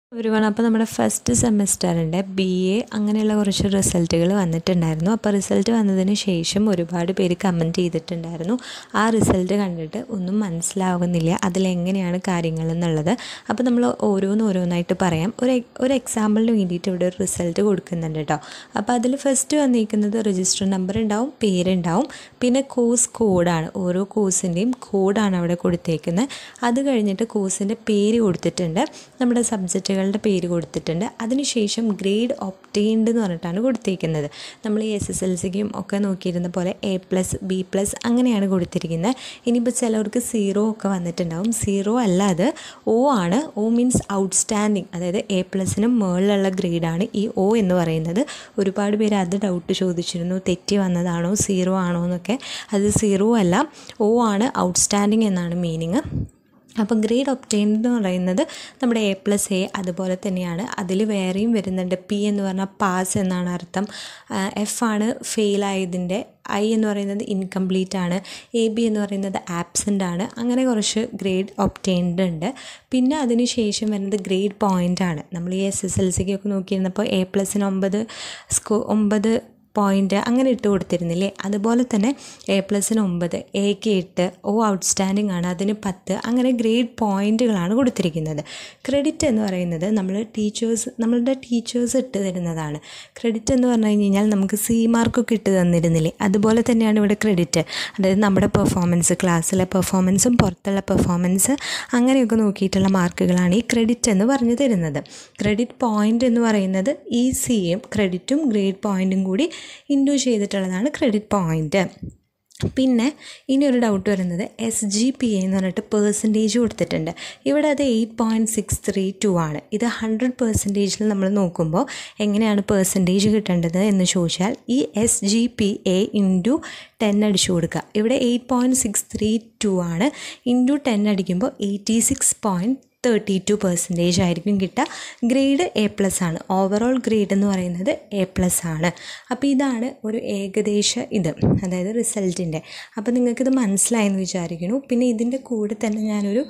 everyone അപ്പോൾ നമ്മുടെ first സെമസ്റ്ററിൻ്റെ B A അങ്ങനെയുള്ള കുറച്ച് റിസൾട്ടുകൾ വന്നിട്ടുണ്ടായിരുന്നു അപ്പോൾ റിസൾട്ട് വന്നതിന് ശേഷം ഒരുപാട് പേര് കമൻറ്റ് ചെയ്തിട്ടുണ്ടായിരുന്നു ആ റിസൾട്ട് കണ്ടിട്ട് ഒന്നും മനസ്സിലാവുന്നില്ല അതിലെങ്ങനെയാണ് കാര്യങ്ങൾ എന്നുള്ളത് അപ്പോൾ നമ്മൾ ഓരോന്ന് ഓരോന്നായിട്ട് പറയാം ഒരു ഒരു എക്സാമ്പിളിന് വേണ്ടിയിട്ട് ഇവിടെ ഒരു റിസൾട്ട് കൊടുക്കുന്നുണ്ട് കേട്ടോ അപ്പോൾ അതിൽ ഫസ്റ്റ് വന്നിരിക്കുന്നത് രജിസ്റ്റർ നമ്പർ ഉണ്ടാവും പേരുണ്ടാവും പിന്നെ കോഴ്സ് കോഡാണ് ഓരോ കോഴ്സിൻ്റെയും കോഡാണ് അവിടെ കൊടുത്തേക്കുന്നത് അത് കഴിഞ്ഞിട്ട് കോഴ്സിൻ്റെ പേര് കൊടുത്തിട്ടുണ്ട് നമ്മുടെ സബ്ജക്റ്റുകളുടെ പേര് കൊടുത്തിട്ടുണ്ട് അതിനുശേഷം ഗ്രേഡ് ഒപ്റ്റെയിൻഡ് എന്ന് പറഞ്ഞിട്ടാണ് കൊടുത്തിരിക്കുന്നത് നമ്മൾ ഈ എസ് എസ് എൽ സിക്കും ഒക്കെ നോക്കിയിരുന്ന പോലെ എ പ്ലസ് ബി പ്ലസ് അങ്ങനെയാണ് കൊടുത്തിരിക്കുന്നത് ഇനിയിപ്പോൾ ചിലവർക്ക് സീറോ ഒക്കെ വന്നിട്ടുണ്ടാവും സീറോ അല്ല അത് ഒ ആണ് ഒ മീൻസ് ഔട്ട്സ്റ്റാൻഡിങ് അതായത് എ പ്ലസിനും മുകളിലുള്ള ഗ്രേഡാണ് ഈ ഒ എന്ന് പറയുന്നത് ഒരുപാട് പേര് അത് ഡൗട്ട് ചോദിച്ചിരുന്നു തെറ്റി വന്നതാണോ സീറോ ആണോ എന്നൊക്കെ അത് സീറോ അല്ല ഒ ആണ് ഔട്ട്സ്റ്റാൻഡിങ് എന്നാണ് മീനിങ് അപ്പോൾ ഗ്രേഡ് ഒപ്റ്റെയിൻ എന്ന് പറയുന്നത് നമ്മുടെ എ പ്ലസ് എ അതുപോലെ തന്നെയാണ് അതിൽ വേറെയും വരുന്നുണ്ട് പി എന്ന് പറഞ്ഞാൽ പാസ് എന്നാണ് അർത്ഥം എഫ് ആണ് ഫെയിൽ ആയതിൻ്റെ ഐ എന്ന് പറയുന്നത് ഇൻകംപ്ലീറ്റ് ആണ് എ ബി എന്ന് പറയുന്നത് ആബ്സെൻ്റ് ആണ് അങ്ങനെ കുറച്ച് ഗ്രേഡ് ഒപ്റ്റെയിൻഡ് ഉണ്ട് പിന്നെ അതിന് ശേഷം വരുന്നത് ഗ്രേഡ് പോയിൻ്റ് ആണ് നമ്മൾ ഈ എസ് എസ് എൽ സിക്കൊക്കെ നോക്കിയിരുന്നപ്പോൾ എ പ്ലസിന് ഒമ്പത് സ്കോ ഒമ്പത് പോയിൻ്റ് അങ്ങനെ ഇട്ട് കൊടുത്തിരുന്നില്ലേ അതുപോലെ തന്നെ എ പ്ലസിന് ഒമ്പത് എക്ക് എട്ട് ഓ ഔട്ട്സ്റ്റാൻഡിംഗ് ആണ് അതിന് പത്ത് അങ്ങനെ ഗ്രേഡ് പോയിൻറ്റുകളാണ് കൊടുത്തിരിക്കുന്നത് ക്രെഡിറ്റ് എന്ന് പറയുന്നത് നമ്മൾ ടീച്ചേഴ്സ് നമ്മളുടെ ടീച്ചേഴ്സ് ഇട്ട് തരുന്നതാണ് ക്രെഡിറ്റ് എന്ന് പറഞ്ഞു കഴിഞ്ഞാൽ നമുക്ക് സി മാർക്കൊക്കെ ഇട്ട് തന്നിരുന്നില്ലേ അതുപോലെ തന്നെയാണ് ഇവിടെ ക്രെഡിറ്റ് അതായത് നമ്മുടെ പെർഫോമൻസ് ക്ലാസ്സിലെ പെർഫോമൻസും പുറത്തുള്ള പെർഫോമൻസ് അങ്ങനെയൊക്കെ നോക്കിയിട്ടുള്ള മാർക്കുകളാണ് ഈ ക്രെഡിറ്റ് എന്ന് പറഞ്ഞു തരുന്നത് ക്രെഡിറ്റ് പോയിൻ്റ് എന്ന് പറയുന്നത് ഈ സിയും ക്രെഡിറ്റും ഗ്രേഡ് പോയിൻറ്റും കൂടി ഇൻഡു ചെയ്തിട്ടുള്ളതാണ് ക്രെഡിറ്റ് പോയിൻ്റ് പിന്നെ ഇനി ഒരു ഡൗട്ട് വരുന്നത് എസ് ജി പി എ എന്ന് പറഞ്ഞിട്ട് പേഴ്സൻറ്റേജ് കൊടുത്തിട്ടുണ്ട് ഇവിടെ അത് eight point six three two ആണ് ഇത് ഹൺഡ്രഡ് പേഴ്സൻറ്റേജിൽ നമ്മൾ നോക്കുമ്പോൾ എങ്ങനെയാണ് പേഴ്സൻറ്റേജ് കിട്ടേണ്ടത് എന്ന് ചോദിച്ചാൽ ഈ S G P A into ten അടിച്ചു കൊടുക്കുക ഇവിടെ eight point six three two ആണ് ഇൻറ്റു ടെൻ അടിക്കുമ്പോൾ eighty six point thirty two percentage ആയിരിക്കും കിട്ടുക ഗ്രേഡ് എ പ്ലസ് ആണ് ഓവറോൾ ഗ്രേഡ് എന്ന് പറയുന്നത് എ പ്ലസ് ആണ് അപ്പോൾ ഇതാണ് ഒരു ഏകദേശ ഇത് അതായത് റിസൾട്ടിൻ്റെ അപ്പോൾ നിങ്ങൾക്കിത് മനസ്സിലായെന്ന് വിചാരിക്കുന്നു പിന്നെ ഇതിൻ്റെ കൂടെ തന്നെ ഞാനൊരു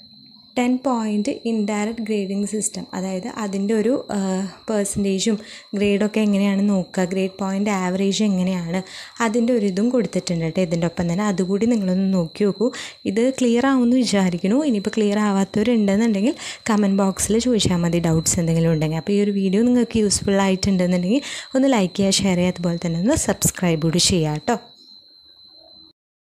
ten point indirect grading system അതായത് അതിൻ്റെ ഒരു പേഴ്സൻറ്റേജും ഗ്രേഡൊക്കെ എങ്ങനെയാണ് നോക്കുക ഗ്രേഡ് പോയിൻ്റ് ആവറേജ് എങ്ങനെയാണ് അതിൻ്റെ ഒരു ഇതും കൊടുത്തിട്ടുണ്ട് കേട്ടോ ഇതിൻ്റെ ഒപ്പം തന്നെ അതുകൂടി നിങ്ങളൊന്ന് നോക്കി നോക്കൂ ഇത് ക്ലിയർ ആവുമെന്ന് വിചാരിക്കുന്നു ഇനിയിപ്പോൾ ക്ലിയർ ആവാത്തവരുണ്ടെന്നുണ്ടെങ്കിൽ കമൻറ്റ് ബോക്സിൽ ചോദിച്ചാൽ മതി ഡൗട്ട്സ് എന്തെങ്കിലും ഉണ്ടെങ്കിൽ അപ്പോൾ ഈ ഒരു വീഡിയോ നിങ്ങൾക്ക് യൂസ്ഫുൾ ആയിട്ടുണ്ടെന്നുണ്ടെങ്കിൽ ഒന്ന് ലൈക്ക് ചെയ്യുക ഷെയർ ചെയ്യുക അതുപോലെ തന്നെ ഒന്ന് സബ്സ്ക്രൈബ് കൂടി ചെയ്യുക കേട്ടോ